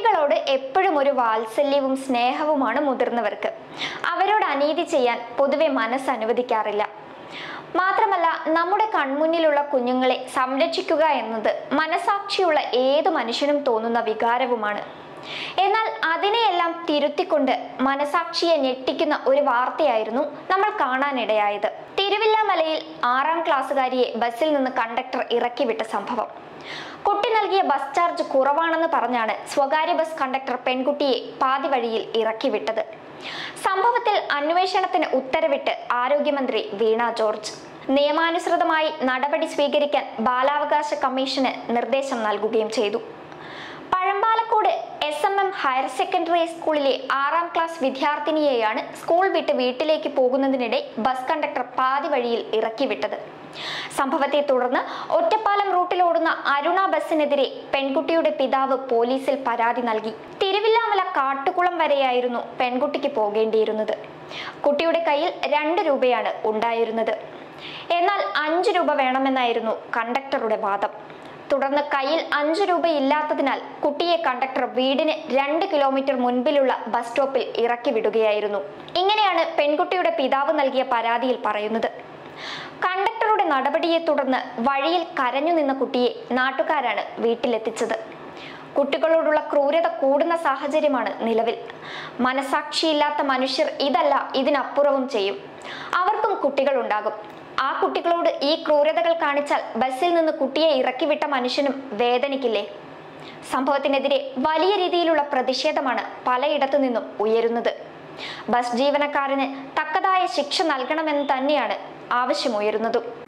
കുട്ടികളോട് എപ്പോഴും ഒരു വാത്സല്യവും സ്നേഹവുമാണ് മുതിർന്നവർക്ക് അവരോട് അനീതി ചെയ്യാൻ പൊതുവെ മനസ്സ് അനുവദിക്കാറില്ല മാത്രമല്ല നമ്മുടെ കൺമുന്നിലുള്ള കുഞ്ഞുങ്ങളെ സംരക്ഷിക്കുക എന്നത് മനസാക്ഷിയുള്ള ഏതു മനുഷ്യനും തോന്നുന്ന വികാരവുമാണ് എന്നാൽ അതിനെയെല്ലാം തിരുത്തിക്കൊണ്ട് മനസാക്ഷിയെ ഞെട്ടിക്കുന്ന ഒരു വാർത്തയായിരുന്നു നമ്മൾ കാണാനിടയായത് തിരുവില്ലാമലയിൽ ആറാം ക്ലാസ്സുകാരിയെ ബസ്സിൽ നിന്ന് കണ്ടക്ടർ ഇറക്കിവിട്ട സംഭവം കുട്ടി നൽകിയ ബസ് ചാർജ് കുറവാണെന്ന് പറഞ്ഞാണ് സ്വകാര്യ ബസ് കണ്ടക്ടർ പെൺകുട്ടിയെ പാതി വഴിയിൽ ഇറക്കിവിട്ടത് സംഭവത്തിൽ അന്വേഷണത്തിന് ഉത്തരവിട്ട് ആരോഗ്യമന്ത്രി വീണ ജോർജ് നിയമാനുസൃതമായി നടപടി സ്വീകരിക്കാൻ ബാലാവകാശ കമ്മീഷന് നിർദ്ദേശം നൽകുകയും ചെയ്തു Pazhambalakode S M M higher secondary സ്കൂളിലെ ആറാം ക്ലാസ് വിദ്യാർത്ഥിനിയെയാണ് സ്കൂൾ വിട്ട് വീട്ടിലേക്ക് പോകുന്നതിനിടെ ബസ് കണ്ടക്ടർ പാതി വഴിയിൽ ഇറക്കിവിട്ടത് സംഭവത്തെ തുടർന്ന് ഒറ്റപ്പാലം റൂട്ടിൽ ഓടുന്ന അരുണ ബസ്സിനെതിരെ പെൺകുട്ടിയുടെ പിതാവ് പോലീസിൽ പരാതി നൽകി തിരുവില്ലാമല കാട്ടുകുളം വരെയായിരുന്നു പെൺകുട്ടിക്ക് പോകേണ്ടിയിരുന്നത് കുട്ടിയുടെ കയ്യിൽ രണ്ട് രൂപയാണ് ഉണ്ടായിരുന്നത് എന്നാൽ അഞ്ചു രൂപ വേണമെന്നായിരുന്നു കണ്ടക്ടറുടെ വാദം തുടർന്ന് കയ്യിൽ അഞ്ചു രൂപ ഇല്ലാത്തതിനാൽ കുട്ടിയെ കണ്ടക്ടർ വീടിന് രണ്ട് കിലോമീറ്റർ മുൻപിലുള്ള ബസ് സ്റ്റോപ്പിൽ ഇറക്കി വിടുകയായിരുന്നു ഇങ്ങനെയാണ് പെൺകുട്ടിയുടെ പിതാവ് നൽകിയ പരാതിയിൽ പറയുന്നത് കണ്ടക്ടറുടെ നടപടിയെ തുടർന്ന് വഴിയിൽ കരഞ്ഞു നിന്ന കുട്ടിയെ നാട്ടുകാരാണ് വീട്ടിലെത്തിച്ചത് കുട്ടികളോടുള്ള ക്രൂരത കൂടുന്ന സാഹചര്യമാണ് നിലവിൽ മനസാക്ഷിയില്ലാത്ത മനുഷ്യർ ഇതല്ല ഇതിനപ്പുറവും ചെയ്യും അവർക്കും കുട്ടികളുണ്ടാകും ആ കുട്ടികളോട് ഈ ക്രൂരതകൾ കാണിച്ചാൽ ബസ്സിൽ നിന്ന് കുട്ടിയെ ഇറക്കിവിട്ട മനുഷ്യനും വേദനിക്കില്ലേ സംഭവത്തിനെതിരെ വലിയ രീതിയിലുള്ള പ്രതിഷേധമാണ് പലയിടത്തു നിന്നും ഉയരുന്നത് ബസ് ജീവനക്കാരന് തക്കതായ ശിക്ഷ നൽകണമെന്ന് തന്നെയാണ് ആവശ്യമുയരുന്നതും